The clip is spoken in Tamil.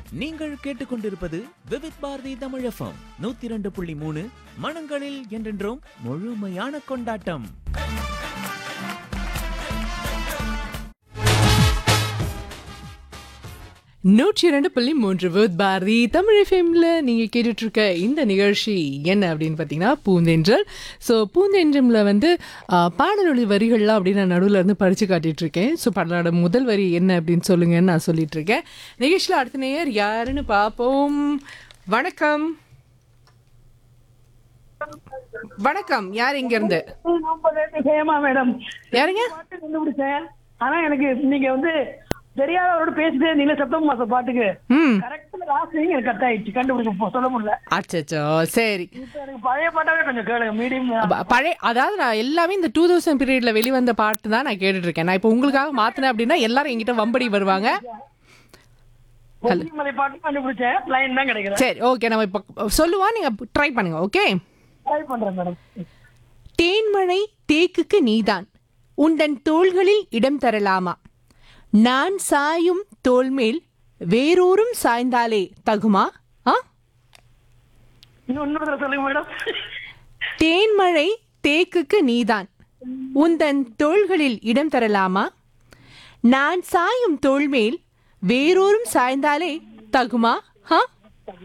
நீங்கள் கேட்டுக்கொண்டிருப்பது விவித் பாரதி தமிழ் எஃப்எம் நூத்தி இரண்டு புள்ளி மூணு மனங்களில் என்றென்றும் முழுமையான கொண்டாட்டம் நூற்றி இரண்டு புள்ளி மூன்று வித் பாரதி தமிழ் எஃப்எம்ல நீங்க கேட்டுட்டு இருக்க இந்த நிகழ்ச்சி என்ன அப்படின்னு பார்த்தீங்கன்னா பூந்தென்றல் ஸோ பூந்தென்றம்ல வந்து ஆ, பாடலொலி வரிகள்லாம் அப்படின்னு நான் நடுவில் இருந்து படிச்சு காட்டிட்டு இருக்கேன் ஸோ பாடலோட முதல் வரி என்ன அப்படின்னு சொல்லுங்கன்னு நான் சொல்லிட்டு இருக்கேன் நிகழ்ச்சியில் அடுத்த நேயர் யாருன்னு பார்ப்போம் வணக்கம் வணக்கம் யார் இங்க இருந்து ஹேமா மேடம் யாருங்க பாட்டு கண்டுபிடிச்சேன் ஆனா எனக்கு நீங்க வந்து தெரியாதவரோட பேசிட்டே நீங்க செப்டம்பர் மாசம் பாட்டுக்கு ம் கரெக்டா லாஸ்ட் எனக்கு கட் ஆயிடுச்சு கண்டுபிடிக்க போ- சொல்ல முடியல அச்சச்சோ சரி இப்ப எனக்கு பழைய பாட்டாவே கொஞ்சம் கேளுங்க மீடியம் ப- பழைய அதாவது நான் எல்லாமே இந்த டூ தௌசண்ட் பீரியட்ல வெளிவந்த பாட்டு தான் நான் கேட்டுட்டு இருக்கேன் நான் இப்போ உங்களுக்காக மாத்தினேன் அப்படின்னா எல்லாரும் என்கிட்ட வம்படி வருவாங்க மலை பாட்டு கண்டுபிடிச்சேன் லைன் தான் கிடைக்கல சரி ஓகே நம்ம இப்போ சொல்லுவோம் நீங்க ட்ரை பண்ணுங்க ஓகே ட்ரை பண்றேன் மேடம் தேன்மழை தேக்குக்கு நீதான் உந்தன் தோள்களில் இடம் தரலாமா நான் சாயும் தோள் மேல் வேறோரும் சாய்ந்தாலே தகுமா ஆ இன்னும் இன்னொரு தடவை சொல்லுங்க மேடம் தேன்மழை தேக்குக்கு நீதான் உந்தன் தோள்களில் இடம் தரலாமா நான் சாயும் தோள் மேல் வேறோரும் சாய்ந்தாலே தகுமா ஹா